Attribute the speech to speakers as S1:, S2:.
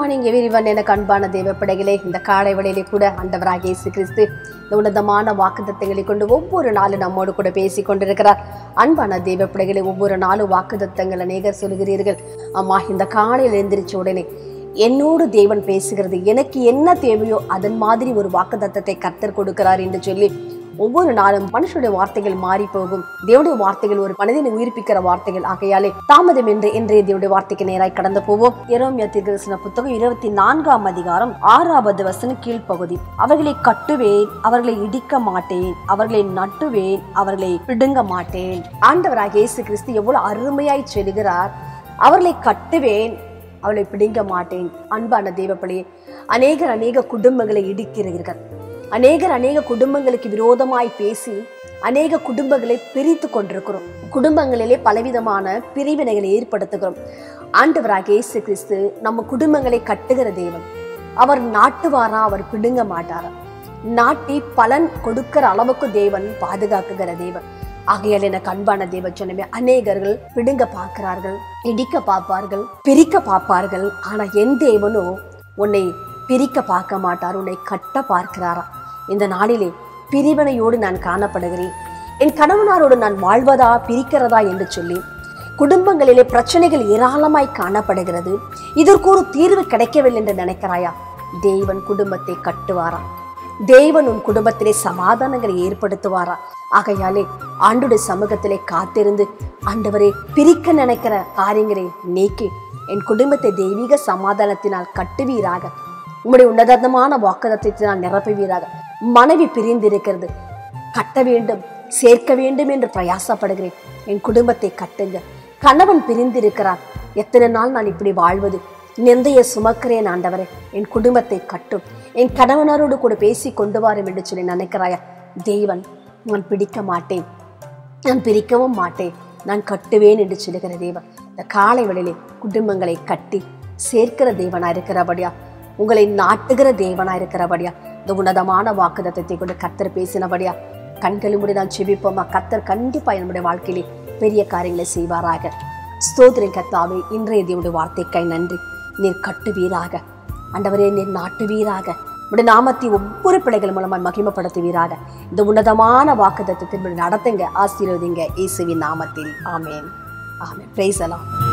S1: morning everyone என அன்பான தேவ பிள்ளைகளே இந்த காலை வேளையிலே கூட ஆண்டவராக இயேசு கிறிஸ்து இந்த உன்னதமான வாக்குத்தத்தங்களை கொண்டு ஒவ்வொரு நாளும் நம்மோடு கூட பேசி கொண்டிருக்கிறார் அன்பான தேவ பிள்ளைகளே ஒவ்வொரு நாளும் வாக்குத்தத்தங்கள் அநேகர் சொல்கிறீர்கள் அம்மா இந்த காலையில் எழுந்திரிச்ச உடனே என்னோடு தேவன் பேசுகிறது எனக்கு என்ன தேவையோ அதன் மாதிரி ஒரு வாக்குத்தத்தத்தை கர்த்தர் கொடுக்கிறார் என்று சொல்லி ஒவ்வொரு நாளும் மனுஷனுடைய வார்த்தைகள் மாறி போகும் தேவனுடைய வார்த்தைகள் ஒரு மனிதனை உயிர்ப்பிக்கிற வார்த்தைகள் ஆகையாலே தாமதம் என்று இன்றைய தேவனுடைய வார்த்தைக்கு நேராய் கடந்து போவோம் எரோமியா தீர்க்கதரிசன புத்தகம் இருபத்தி நான்காம் அதிகாரம் ஆறாவது வசன கீழ்ப்பகுதி அவர்களை கட்டுவேன் அவர்களை இடிக்க மாட்டேன் அவர்களை நட்டுவேன் அவர்களை பிடுங்க மாட்டேன் ஆண்டவராக இயேசு கிறிஸ்து எவ்வளவு அருமையாய் சொல்கிறார் அவர்களை கட்டுவேன் அவளை பிடிங்க மாட்டேன் அன்பான தேவப்படியே அநேகர் அநேக குடும்பங்களை இடிக்கிறீர்கள் அநேகர் அநேக குடும்பங்களுக்கு விரோதமாய் பேசி அநேக குடும்பங்களை பிரித்து கொண்டிருக்கிறோம் குடும்பங்களிலே பலவிதமான பிரிவினைகளை ஏற்படுத்துகிறோம் ஆண்டவராக இயேசு கிறிஸ்து நம்ம குடும்பங்களை கட்டுகிற தேவன் அவர் நாட்டுவாரா அவர் பிடுங்க மாட்டாரா நாட்டி பலன் கொடுக்கிற அளவுக்கு தேவன் பாதுகாக்குகிற தேவன் ஆகையால் எனக்கு அன்பான தேவ சொன்னமே அநேகர்கள் பிடுங்க பார்க்கிறார்கள் இடிக்க பார்ப்பார்கள் பிரிக்க பார்ப்பார்கள் ஆனா என் தேவனோ உன்னை பிரிக்க பார்க்க மாட்டார் உன்னை கட்ட பார்க்கிறாரா இந்த நாளிலே பிரிவினையோடு நான் காணப்படுகிறேன் என் கணவனாரோடு நான் வாழ்வதா பிரிக்கிறதா என்று சொல்லி குடும்பங்களிலே பிரச்சனைகள் ஏராளமாய் காணப்படுகிறது இதற்கு ஒரு தீர்வு கிடைக்கவில்லை என்று நினைக்கிறாயா தேவன் குடும்பத்தை கட்டுவாரா தேவன் உன் குடும்பத்திலே சமாதானங்களை ஏற்படுத்துவாரா ஆகையாலே ஆண்டுடைய சமூகத்திலே காத்திருந்து ஆண்டவரே பிரிக்க நினைக்கிற காரியங்களை நீக்கி என் குடும்பத்தை தெய்வீக சமாதானத்தினால் கட்டுவீராக உம்முடைய உன்னதமான வாக்குதத்தினால் நிரப்புவீராக மனைவி பிரிந்திருக்கிறது கட்ட வேண்டும் சேர்க்க வேண்டும் என்று பிரயாசப்படுகிறேன் என் குடும்பத்தை கட்டுங்க கணவன் பிரிந்திருக்கிறார் எத்தனை நாள் நான் இப்படி வாழ்வது நிந்தைய சுமக்கிறேன் ஆண்டவரே என் குடும்பத்தை கட்டும் என் கணவனரோடு கூட பேசி கொண்டு வரும் என்று சொல்லி நினைக்கிறாயா தேவன் நான் பிடிக்க மாட்டேன் நான் பிரிக்கவும் மாட்டேன் நான் கட்டுவேன் என்று சொல்லுகிற தேவன் இந்த காலை வேளையிலே குடும்பங்களை கட்டி சேர்க்கிற தேவனா இருக்கிறபடியா உங்களை நாட்டுகிற தேவனா இருக்கிறபடியா இந்த உன்னதமான வாக்குதத்தை கொண்டு கத்தர் பேசினபடியா கண்களும் முடி நான் செபிப்போமா கத்தர் கண்டிப்பா என்னுடைய வாழ்க்கையிலே பெரிய காரியங்களை செய்வாராக ஸ்தோத்திரம் கத்தாவே இன்றைய தேவனுடைய வார்த்தைக்காய் நன்றி நீர் கட்டுவீராக ஆண்டவரே நீர் நாட்டுவீராக உடைய நாமத்தை ஒவ்வொரு பிள்ளைகள் மூலமாய் மகிமைப்படுத்துவீராக இந்த உன்னதமான வாக்குதத்தை நடத்துங்க ஆசீர்வதிங்க இயேசுவின் நாமத்தில் ஆமேன் ஆமேன் பிரைஸ் எல்லாம்